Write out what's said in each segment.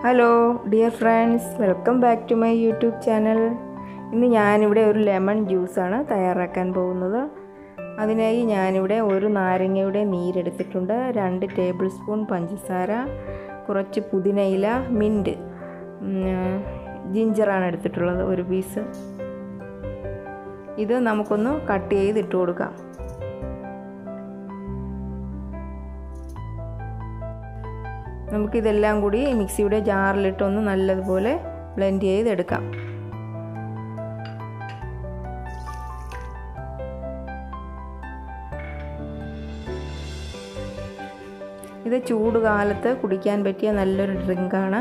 hello dear friends welcome back to my YouTube channel ഇന്ന് ഞാനിവിടെ ഒരു ലെമൺ ജ്യൂസാണ് തയ്യാറാക്കാൻ പോകുന്നത് അതിനായി ഞാനിവിടെ ഒരു നാരങ്ങയുടെ നീരെടുത്തിട്ടുണ്ട് രണ്ട് ടേബിൾ സ്പൂൺ പഞ്ചസാര കുറച്ച് പുതിനയില മിൻറ്റ് ജിഞ്ചറാണ് എടുത്തിട്ടുള്ളത് ഒരു പീസ് ഇത് നമുക്കൊന്ന് കട്ട് ചെയ്ത് ഇട്ട് കൊടുക്കാം നമുക്കിതെല്ലാം കൂടി മിക്സിയുടെ ജാറിലിട്ടൊന്ന് നല്ലതുപോലെ ബ്ലെൻഡ് ചെയ്തെടുക്കാം ഇത് ചൂട് കാലത്ത് കുടിക്കാൻ പറ്റിയ നല്ലൊരു ഡ്രിങ്കാണ്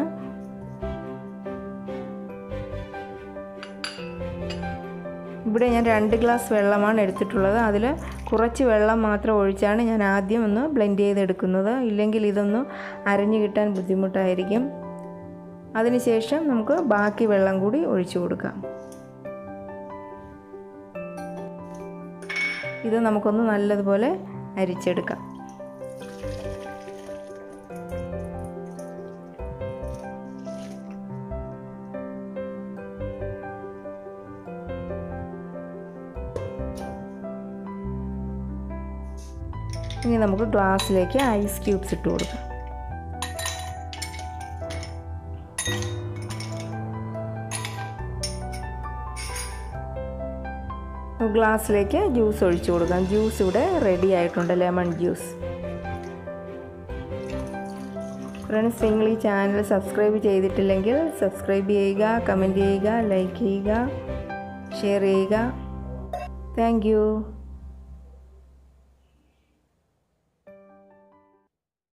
ഇവിടെ ഞാൻ രണ്ട് ഗ്ലാസ് വെള്ളമാണ് എടുത്തിട്ടുള്ളത് അതിൽ കുറച്ച് വെള്ളം മാത്രം ഒഴിച്ചാണ് ഞാൻ ആദ്യം ഒന്ന് ബ്ലെൻഡ് ചെയ്തെടുക്കുന്നത് ഇല്ലെങ്കിൽ ഇതൊന്ന് അരഞ്ഞു കിട്ടാൻ ബുദ്ധിമുട്ടായിരിക്കും അതിനുശേഷം നമുക്ക് ബാക്കി വെള്ളം കൂടി ഒഴിച്ചു കൊടുക്കാം ഇത് നമുക്കൊന്ന് നല്ലതുപോലെ അരിച്ചെടുക്കാം ഇനി നമുക്ക് ഗ്ലാസ്സിലേക്ക് ഐസ് ക്യൂബ്സ് ഇട്ട് കൊടുക്കാം ഗ്ലാസ്സിലേക്ക് ജ്യൂസ് ഒഴിച്ചു കൊടുക്കാം ജ്യൂസ് ഇവിടെ റെഡി ആയിട്ടുണ്ട് ലെമൺ ജ്യൂസ് ഫ്രണ്ട്സ് നിങ്ങൾ ഈ ചാനൽ സബ്സ്ക്രൈബ് ചെയ്തിട്ടില്ലെങ്കിൽ സബ്സ്ക്രൈബ് ചെയ്യുക കമൻറ്റ് ചെയ്യുക ലൈക്ക് ചെയ്യുക ഷെയർ ചെയ്യുക താങ്ക്